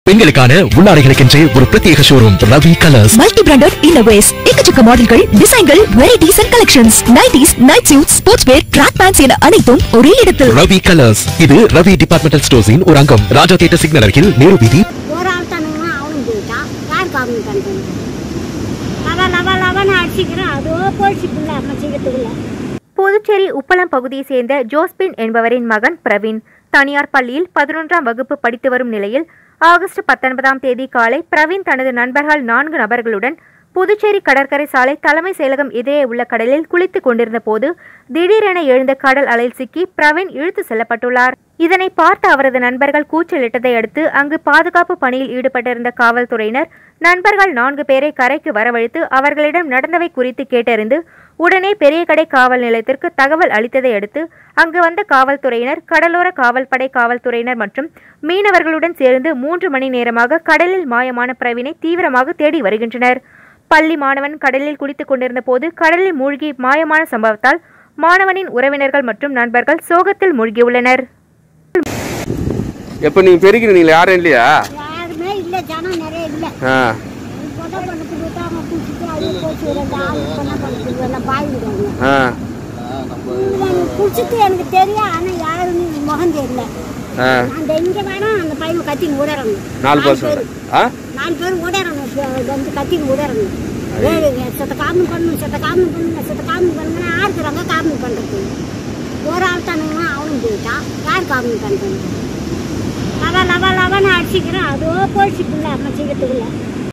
பெண்களுக்கான உள்ளாடைகளுக்கென்றே ஒரு பிரத்யேக showroom Ravi colours multi branded இன்னோவேஸ் எக்கச்சக்க மாடல்கள் டிசைன்கள் varieties and collections nighties night suit sports wear track pants என அனைத்தும் ஒரே இடத்தில் ரவி கலர்ஸ் இது ரவி டிபார்ட்மெண்டல் ஸ்டோர்ஸின் ஒரு அங்கம் ராஜா தியேட்டர் சிக்னல் அருகில் நேரு வீதி ஒரு ஆள் தானுங்க அவனும் போயிட்டான் யாருக்கு அவனுக்கு கண்டது லவ லவ லவன்னு அடிச்சுக்கிறேன் அதோ போயிடுச்சுக்குள்ள அம்மா சீக்கிரத்துக்குள்ள புதுச்சேரி உப்பளம் பகுதியை சேர்ந்த ஜோஸ்பின் என்பவரின் மகன் பிரவீன் தனியார் பள்ளியில் பதினொன்றாம் வகுப்பு படித்து வரும் நிலையில் ஆகஸ்ட் பத்தொன்பதாம் தேதி காலை பிரவீன் தனது நண்பர்கள் நான்கு நபர்களுடன் புதுச்சேரி கடற்கரை சாலை தலைமை செயலகம் எதிரே உள்ள கடலில் குளித்துக் கொண்டிருந்த போது திடீரென எழுந்த கடல் அலையில் சிக்கி பிரவீன் இழுத்து செல்லப்பட்டுள்ளார் இதனை பார்த்த அவரது நண்பர்கள் கூச்சலிட்டதை அடுத்து அங்கு பாதுகாப்பு பணியில் ஈடுபட்டிருந்த காவல்துறையினர் நண்பர்கள் நான்கு பேரை கரைக்கு வரவழைத்து அவர்களிடம் நடந்தவை குறித்து கேட்டறிந்து உடனே பெரியகடை காவல் நிலையத்திற்கு தகவல் அளித்ததை அடுத்து அங்கு வந்த காவல்துறையினர் கடலோர காவல்படை காவல்துறையினர் மற்றும் மீனவர்களுடன் சேர்ந்து மூன்று மணி நேரமாக கடலில் மாயமான பிரவீனை தீவிரமாக தேடி வருகின்றனர் பள்ளி மாணவன் கடலில் குளித்துக் கொண்டிருந்த போது கடலில் மூழ்கி மாயமான சம்பவத்தால் மாணவனின் உறவினர்கள் மற்றும் நண்பர்கள் சோகத்தில் மூழ்கியுள்ளனர் எப்போ நீங்கள் பெருக்கிறீங்களா யாரும் இல்லையா யாருமே இல்லை ஜனம் நிறைய இல்லை ஆ கொடை பண்ணத்துக்கு விட்டு அவங்க குளிச்சுட்டு அது போச்சு ரெண்டு ஆள் கொண்டை பண்ணத்துக்கு எல்லாம் பாய் விடுவாங்க ஆ குளிச்சுட்டு எனக்கு தெரியும் ஆனால் யாருன்னு முகம் தெரியல ஆ அந்த இங்கே வேணா அந்த பையன் கத்தின்னு ஓடறணும் நாலு பசங்க ஆ நாலு பேர் ஓடறணும் வந்து கத்தின்னு ஓடறணும் ஏழுங்க செத்த காமன் பண்ணணும் செத்த காமன் பண்ணுங்க செத்த காமன் பண்ணுங்கன்னா யாருக்குறாங்க காமன் பண்ணுறது ஒரு ஆள் தானுங்க அவனும் போயிட்டான் யார் காமன் பண்ணுறது லவ லவ லவன்னு அடிச்சுக்கிறேன் அதோ போயிடுச்சுக்குள்ள அம்மா சீக்கிரத்துக்குள்ள